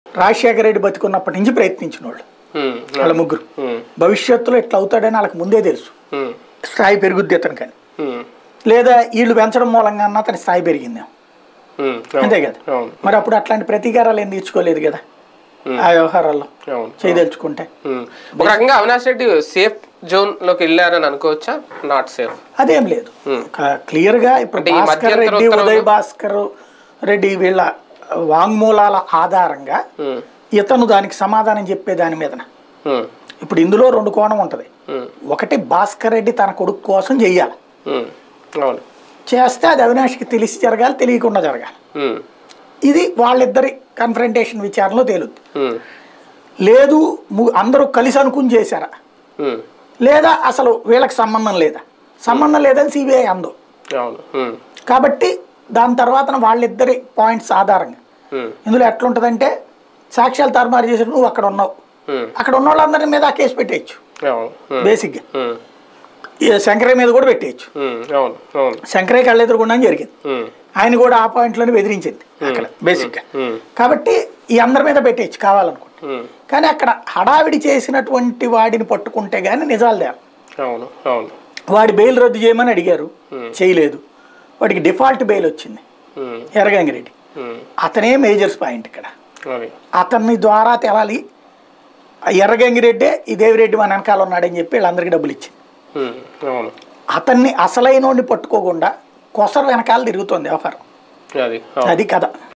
రాజశేఖర రెడ్డి బతికున్నప్పటి నుంచి ప్రయత్నించిన వాళ్ళు ఉమ్, వాళ్ళ ముగ్గురు ఉమ్, భవిష్యత్తులో ఇట్లా అవుతాడని వాళ్ళకి ముందే తెలుసు ఉమ్, స్థాయి పెరుగుద్ది అతను కానీ ఉమ్, లేదా వీళ్ళు పెంచడం మూలంగా అన్న అతని స్థాయి పెరిగిందేమో ఉమ్, అవును, అంతే కదా అవును మరి అప్పుడు అట్లాంటి ప్రతీకారాలు ఏం తీర్చుకోలేదు కదా ఆ వ్యవహారాల్లో అవును చేయదలుచుకుంటే ఉమ్. ఒక రకంగా అవినాష్ రెడ్డి సేఫ్ జోన్ లోకి వెళ్ళారని అనుకోవచ్చా నాట్ సేఫ్ అదేం లేదు క్లియర్ గా ఇప్పుడు అంటే ఈ భాస్కర్ మధ్యంతర రెడ్డి ఉత్తర్వులు- ఉదయ్ భాస్కర్ రెడ్డి వీళ్ళ వాంగ్మూలాల ఆధారంగా ఉమ్, ఇతను దానికి సమాధానం చెప్పే దాని మీదన ఉమ్, ఇప్పుడు ఇందులో రెండు కోణం ఉంటది ఉమ్, ఒకటి భాస్కర్ రెడ్డి తన కొడుకు కోసం చెయ్యాలి ఉమ్, అవును చేస్తే అది అవినాష్కి తెలిసి జరగాలి తెలియకుండా జరగాలి ఉమ్, ఇది వాళ్ళిద్దరి కన్ఫరంటేషన్ విచారణలో తేలుద్ది ఉమ్, లేదు ము- అందరూ కలిసి అనుకుని చేశారా ఉమ్, లేదా అసలు వీళ్ళకి సంబంధం లేదా సంబంధం లేదని సిబిఐ అందో అవును ఉమ్, కాబట్టి దాని తర్వాత వాళ్ళిద్దరి పాయింట్స్ ఆధారంగా ఉమ్, ఇందులో ఎట్లుంటుందంటే సాక్ష్యాలు తారుమారు చేసిన నువ్వు అక్కడ ఉన్నావు ఉమ్, అక్కడ ఉన్న వాళ్ళందరి మీద ఆ కేసు పెట్టేయచ్చు అవును ఉమ్, బేసిక్గా ఉమ్, ఈ శంకరయ్య మీద కూడా పెట్టేయచ్చు ఉమ్, అవును అవును శంకరయ్య కళ్ళు ఎదురుకుండా జరిగింది ఉమ్, ఆయన కూడా ఆ పాయింట్లోనే బెదిరించింది అక్కడ బేసిక్గా ఉమ్, కాబట్టి ఈ అందరి మీద పెట్టేయచ్చు కావాలనుకుంటే ఉమ్, కానీ అక్కడ హడావిడి చేసినటువంటి వాడిని పట్టుకుంటే కానీ నిజాలు లేరు అవును అవును వాడి బెయిల్ రద్దు చేయమని అడిగారు చేయలేదు వాడికి డిఫాల్ట్ బెయిల్ వచ్చింది ఉమ్, ఎర్రగంగిరెడ్డి ఉమ్, అతనే మేజర్స్ పాయింట్ ఇక్కడ అది అతన్ని ద్వారా తెలాలి ఆ ఎర్రగంగిరెడ్డే ఈ దేవిరెడ్డి మన వెనకాల ఉన్నాడని చెప్పి వీళ్ళందరికీ డబ్బులు ఇచ్చింది ఉమ్, అవును అతన్ని అసలైనోడిని పట్టుకోకుండా కొసరు వెనకాల తిరుగుతోంది వ్యవహారం అది అవును అది కథ